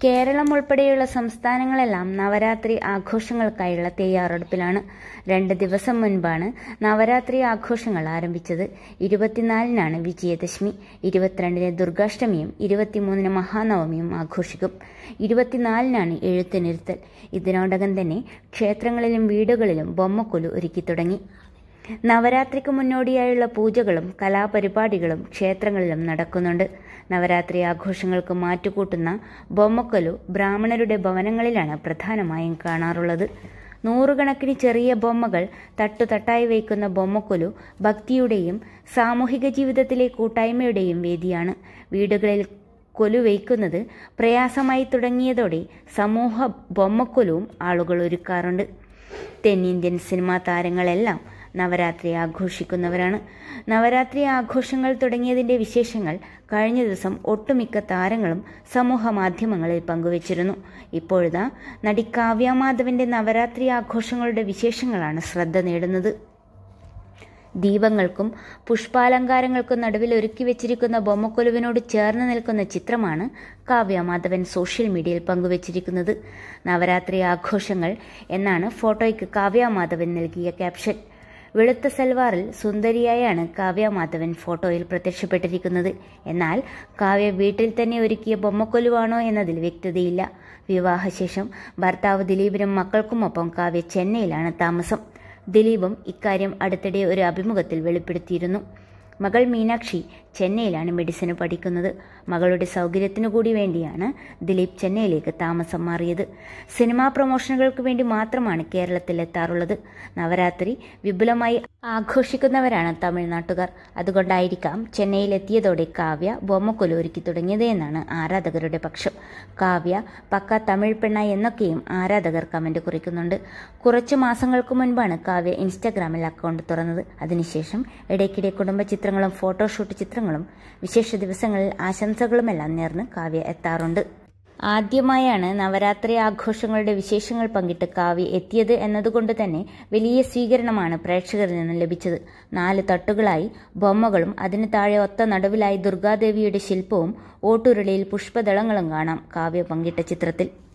കേരളം ഉൾപ്പെടെയുള്ള സംസ്ഥാനങ്ങളെല്ലാം നവരാത്രി ആഘോഷങ്ങൾക്കായുള്ള തയ്യാറെടുപ്പിലാണ് രണ്ട് ദിവസം മുൻപാണ് നവരാത്രി ആഘോഷങ്ങൾ ആരംഭിച്ചത് ഇരുപത്തിനാലിനാണ് വിജയദശമി ഇരുപത്തിരണ്ടിന് ദുർഗാഷ്ടമിയും ഇരുപത്തിമൂന്നിന് മഹാനവമിയും ആഘോഷിക്കും ഇരുപത്തിനാലിനാണ് എഴുത്തിനിരുത്തൽ ഇതിനോടകം തന്നെ ക്ഷേത്രങ്ങളിലും വീടുകളിലും ബൊമ്മക്കൊലു ഒരുക്കി തുടങ്ങി നവരാത്രിക്ക് മുന്നോടിയായുള്ള പൂജകളും കലാപരിപാടികളും ക്ഷേത്രങ്ങളിലും നടക്കുന്നുണ്ട് നവരാത്രി ആഘോഷങ്ങൾക്ക് മാറ്റുകൂട്ടുന്ന ബൊമ്മക്കൊലു ബ്രാഹ്മണരുടെ ഭവനങ്ങളിലാണ് പ്രധാനമായും കാണാറുള്ളത് നൂറുകണക്കിന് ചെറിയ ബൊമ്മകൾ തട്ടുതട്ടായി വയ്ക്കുന്ന ബൊമ്മക്കൊലു ഭക്തിയുടെയും സാമൂഹിക ജീവിതത്തിലെ കൂട്ടായ്മയുടെയും വേദിയാണ് വീടുകളിൽ കൊലു വയ്ക്കുന്നത് പ്രയാസമായി തുടങ്ങിയതോടെ സമൂഹ ബൊമ്മക്കൊലുവും ആളുകൾ ഒരുക്കാറുണ്ട് തെന്നിന്ത്യൻ സിനിമാ താരങ്ങളെല്ലാം നവരാത്രി ആഘോഷിക്കുന്നവരാണ് നവരാത്രി ആഘോഷങ്ങൾ തുടങ്ങിയതിന്റെ വിശേഷങ്ങൾ കഴിഞ്ഞ ദിവസം ഒട്ടുമിക്ക താരങ്ങളും സമൂഹ മാധ്യമങ്ങളിൽ പങ്കുവച്ചിരുന്നു ഇപ്പോഴിതാ നടി കാവ്യ മാധവന്റെ നവരാത്രി ആഘോഷങ്ങളുടെ വിശേഷങ്ങളാണ് ശ്രദ്ധ നേടുന്നത് ദീപങ്ങൾക്കും പുഷ്പാലങ്കാരങ്ങൾക്കും നടുവിൽ ഒരുക്കി വെച്ചിരിക്കുന്ന ബൊമ്മക്കൊലുവിനോട് ചേർന്ന് നിൽക്കുന്ന ചിത്രമാണ് കാവ്യ മാധവൻ സോഷ്യൽ മീഡിയയിൽ പങ്കുവച്ചിരിക്കുന്നത് നവരാത്രി ആഘോഷങ്ങൾ എന്നാണ് ഫോട്ടോയ്ക്ക് കാവ്യ മാധവൻ നൽകിയ ക്യാപ്ഷൻ വെളുത്ത സൽവാറിൽ സുന്ദരിയായാണ് കാവ്യ മാധവൻ ഫോട്ടോയിൽ പ്രത്യക്ഷപ്പെട്ടിരിക്കുന്നത് എന്നാൽ കാവ്യ വീട്ടിൽ തന്നെ ഒരുക്കിയ ബൊമ്മക്കൊലുവാണോ എന്നതിൽ വ്യക്തതയില്ല വിവാഹശേഷം ഭർത്താവ് ദിലീപിനും മക്കൾക്കുമൊപ്പം കാവ്യ ചെന്നൈയിലാണ് താമസം ദിലീപും ഇക്കാര്യം അടുത്തിടെ ഒരു അഭിമുഖത്തിൽ വെളിപ്പെടുത്തിയിരുന്നു മകൾ മീനാക്ഷി ചെന്നൈയിലാണ് മെഡിസിന് പഠിക്കുന്നത് മകളുടെ സൗകര്യത്തിനു കൂടി വേണ്ടിയാണ് ദിലീപ് ചെന്നൈയിലേക്ക് താമസം മാറിയത് സിനിമാ പ്രൊമോഷനുകൾക്ക് വേണ്ടി മാത്രമാണ് കേരളത്തിൽ എത്താറുള്ളത് നവരാത്രി വിപുലമായി ആഘോഷിക്കുന്നവരാണ് തമിഴ്നാട്ടുകാർ അതുകൊണ്ടായിരിക്കാം ചെന്നൈയിൽ എത്തിയതോടെ കാവ്യ ബൊമ്മക്കൊലു ഒരുക്കി തുടങ്ങിയത് എന്നാണ് ആരാധകരുടെ പക്ഷം കാവ്യ പക്ക തമിഴ് പെണ്ണ എന്നൊക്കെയും ആരാധകർ കമന്റ് കുറിക്കുന്നുണ്ട് കുറച്ചു മാസങ്ങൾക്ക് മുൻപാണ് കാവ്യ ഇൻസ്റ്റാഗ്രാമിൽ അക്കൗണ്ട് തുറന്നത് അതിനുശേഷം ഇടയ്ക്കിടെ കുടുംബ ചിത്രങ്ങളും ഫോട്ടോഷൂട്ട് ചിത്രങ്ങളും വിശേഷ ദിവസങ്ങളിൽ ആശംസകളുമെല്ലാം നേർന്ന് കാവ്യ എത്താറുണ്ട് ആദ്യമായാണ് നവരാത്രി ആഘോഷങ്ങളുടെ വിശേഷങ്ങൾ പങ്കിട്ട് കാവ്യ എത്തിയത് എന്നതുകൊണ്ട് തന്നെ വലിയ സ്വീകരണമാണ് പ്രേക്ഷകരിൽ നിന്നും ലഭിച്ചത് നാല് തട്ടുകളായി ബൊമ്മകളും അതിനു താഴെ ഒത്ത നടുവിലായി ദുർഗാദേവിയുടെ ശില്പവും ഓട്ടുരുളിയിൽ പുഷ്പദളങ്ങളും കാണാം കാവ്യ പങ്കിട്ട ചിത്രത്തിൽ